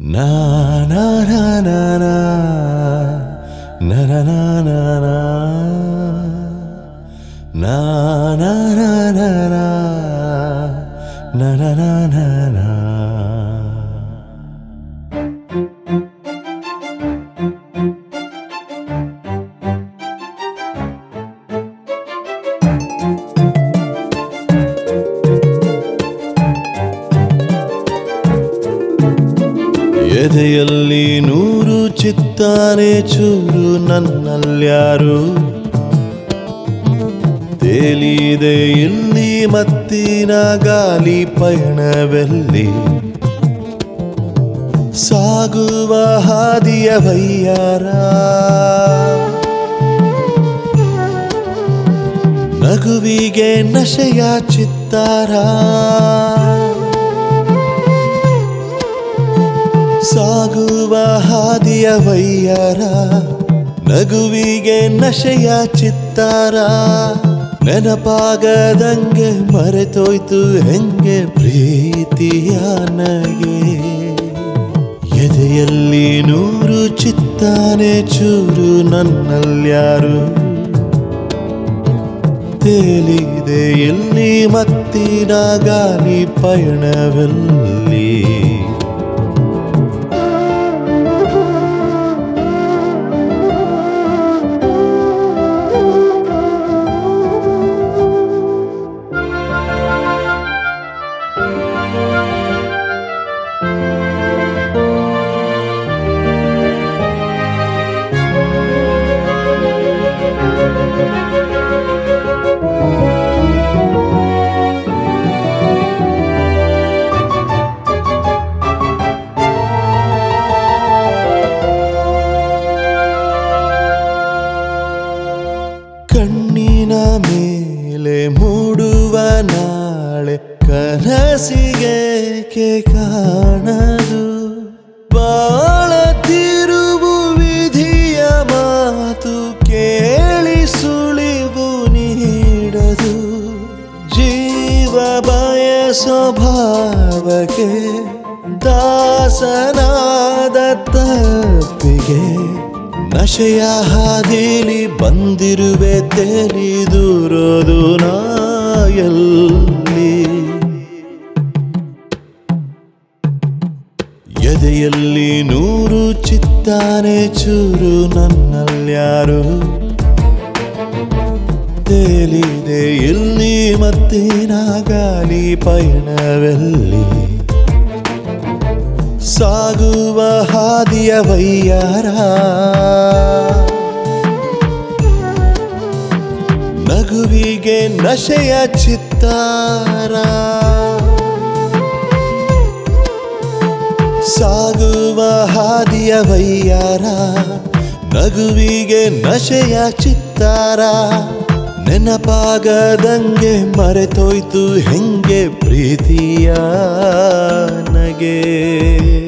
Na na na na na na na na na na na na na na na na na na na na ಎದೆಯಲ್ಲಿ ನೂರು ಚಿತ್ತಾನೆ ಚೂರು ನನ್ನಲ್ಯಾರು ತೇಲಿದೆ ಇಲ್ಲಿ ಮತ್ತಿನ ಗಾಲಿ ಪಯಣವೆಲ್ಲಿ ಸಾಗುವ ಹಾದಿಯ ವಯ್ಯಾರ ನಗುವಿಗೆ ನಶೆಯ ಚಿತ್ತಾರ ಸಾಗುವ ಹಾದಿಯ ವಯ್ಯಾರ ನಗುವಿಗೆ ನಶೆಯ ಚಿತ್ತಾರ ನೆನಪಾಗದಂಗೆ ಮರೆತೋಯ್ತು ಹೆಂಗೆ ಪ್ರೀತಿಯ ನಗೆ ಎದೆಯಲ್ಲಿ ನೂರು ಚಿತ್ತಾನೆ ಚೂರು ನನ್ನಲ್ಯಾರು ತೇಲಿದೆ ಎಲ್ಲಿ ಮತ್ತಿನ ಗಾಲಿ ಪಯಣವೆಲ್ಲಿ ಕಣ್ಣಿನ ಮೇಲೆ ಮೂಡುವ ನಾಳೆ ಕನಸಿಗೆ ಕಾಣದು ಬಾಳ ತಿರುವು ವಿಧಿಯ ಮಾತು ಕೇಳಿ ಸುಳಿವು ನೀಡದು ಜೀವ ಬಯ ಸ್ವಭಾವಕ್ಕೆ ದಾಸನಾದ ತಪ್ಪಿಗೆ ನಶೆಯ ಹಾದಿಲಿ ಬಂದಿರುವೆ ತಿಳಿದುರೋದು ನಾಯಲ್ಲಿ ಎದೆಯಲ್ಲಿ ನೂರು ಚಿತ್ತಾನೆ ಚೂರು ನನ್ನಲ್ಯಾರು ತೇಲಿದೆ ಇಲ್ಲಿ ಮತ್ತಿನ ಗಾಲಿ ಪಯಣವೆಲ್ಲಿ ಸಾಗುವ ಹಾದಿಯ ವಯ್ಯಾರ ನಗುವಿಗೆ ನಶೆಯ ಚಿತ್ತಾರ ಸಾಗುವ ಹಾದಿಯ ವಯ್ಯಾರ ನಗುವಿಗೆ ನಶೆಯ ಚಿತ್ತಾರ ನೆನಪಾಗದಂಗೆ ಮರೆತೋಯ್ತು ಹೆಂಗೆ ಪ್ರೀತಿಯ ನಗೆ